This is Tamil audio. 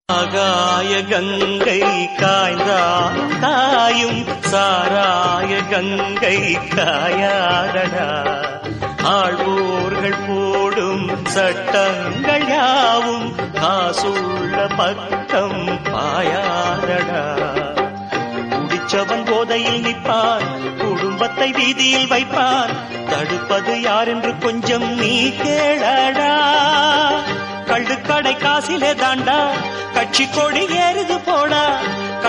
ஆகாய கங்கை காய்ந்தால் காயும் சாராய கங்கை காயாதடா ஆழ்வோர்கள் போடும் சட்டங்கள் யாவும் காசுள்ள பக்கம் பாயாதடா குடிச்சவன் போதையில் நிற்பான் குடும்பத்தை வீதியில் வைப்பான் தடுப்பது யார் என்று கொஞ்சம் நீ கேளடா கள்ளுக்கடை காசிலே தாண்டா கட்சி கொடி ஏறுது போடா